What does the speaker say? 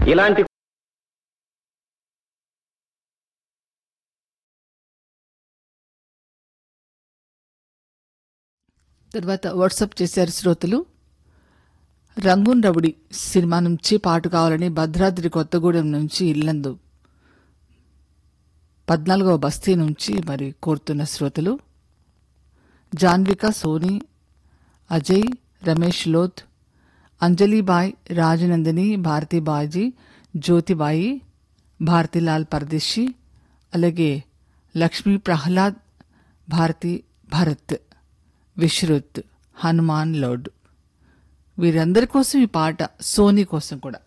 ఇలాంటి తర్వాత వాట్సాప్ చేశారు శ్రోతలు రంగున్ రవుడి సినిమా నుంచి పాట కావాలని భద్రాద్రి కొత్తగూడెం నుంచి ఇల్లందు పద్నాలుగవ బస్తీ నుంచి మరి కోరుతున్న శ్రోతలు జాన్విక సోని అజయ్ రమేష్ లోత్ అంజలిబాయ్ రాజనందిని భారతీబాజీ జ్యోతిబాయి భారతీలాల్ పరదేశి అలాగే లక్ష్మీ ప్రహ్లాద్ భారతి భరత్ విశ్రుత్ హనుమాన్ లోడ్ వీరందరి కోసం ఈ పాట సోనీ కోసం కూడా